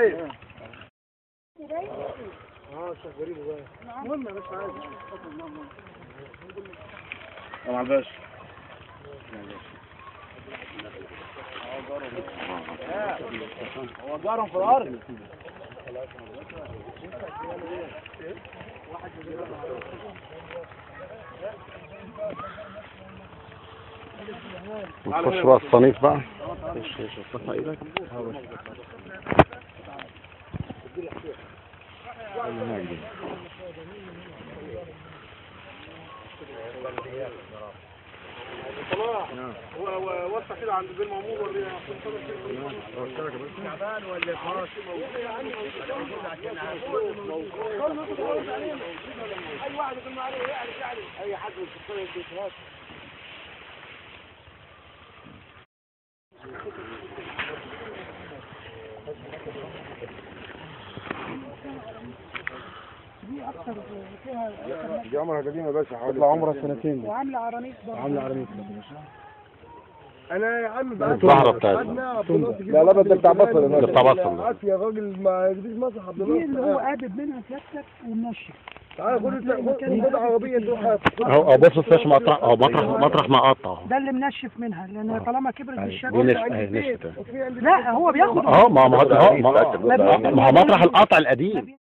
طيب يا معلش هو جارهم في الارض نخش بقى الصنيف بقى هو هو وسع كده عند زي المامور ورينا اي واحد يقول عليه يعرف يعرف اي حد من السكان البيت دي عمرها قديمه بس حوالي تطلع عمرها سنتين وعامله عرانيس برضه عامله عربية انا يا عم بقى الزهرة بتاعتها خدنا بطولات لا لا ده بتاع بصل ده بتاع بصل ده. عافية يا راجل ما يجيش مسح عبد دي اللي هو الله قابب منها سيادتك ومنشف تعالى خد خد خد عربية تروح اهو اهو بص الفاش مقطع اهو مطرح مطرح ما قطع اهو ده اللي منشف منها لان طالما كبرت أيوة. بالشكل دي نشف اهي نشفت اهي. لا هو بياخد اه ما ما هو ما- ما هو مطرح القطع القديم